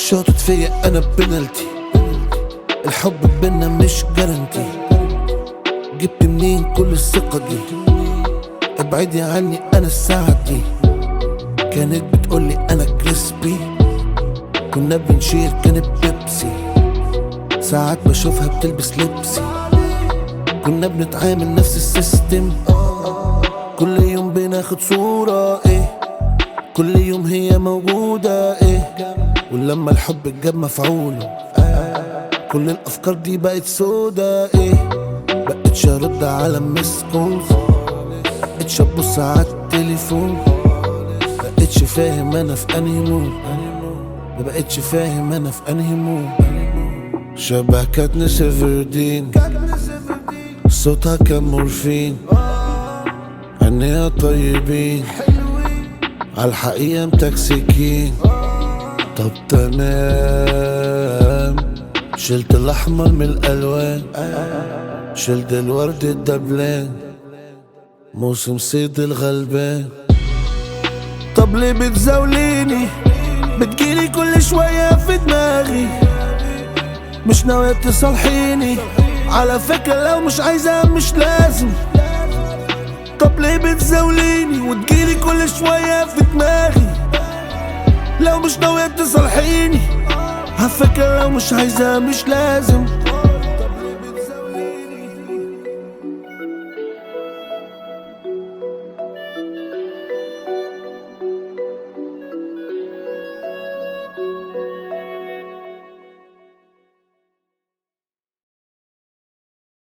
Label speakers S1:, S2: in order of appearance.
S1: شاطت فيا انا بنالتي الحب بينا مش جارنتي جبت منين كل الثقة دي ابعدي عني انا الساعة دي كانت بتقولي انا كريسبي كنا بنشير كانت بيبسي ساعات بشوفها بتلبس لبسي كنا بنتعامل نفس السيستم كل يوم بناخد صورة ايه كل يوم هي موجودة ايه ولما الحب اتجاب مفعوله كل الافكار دي بقت سودا ايه بقتش ارد على مس كولز بقتش ابص على التليفون بقتش فاهم انا في انهي مود ما بقتش فاهم انا في انهي مود شبه كاتنس فردين صوتها كان مورفين عينيها طيبين عالحقيقة متكسكين طب تمام شلت الأحمر من الألوان شلت الورد الدبلان موسم صيد الغلبان طب ليه بتزاوليني بتجيلي كل شوية في دماغي مش ناوية تصالحيني على فكرة لو مش عايزة مش لازم طب ليه بتزاوليني وتجيلي كل شوية في دماغي لو مش ناوية تصالحيني على فكرة لو مش عايزة مش لازم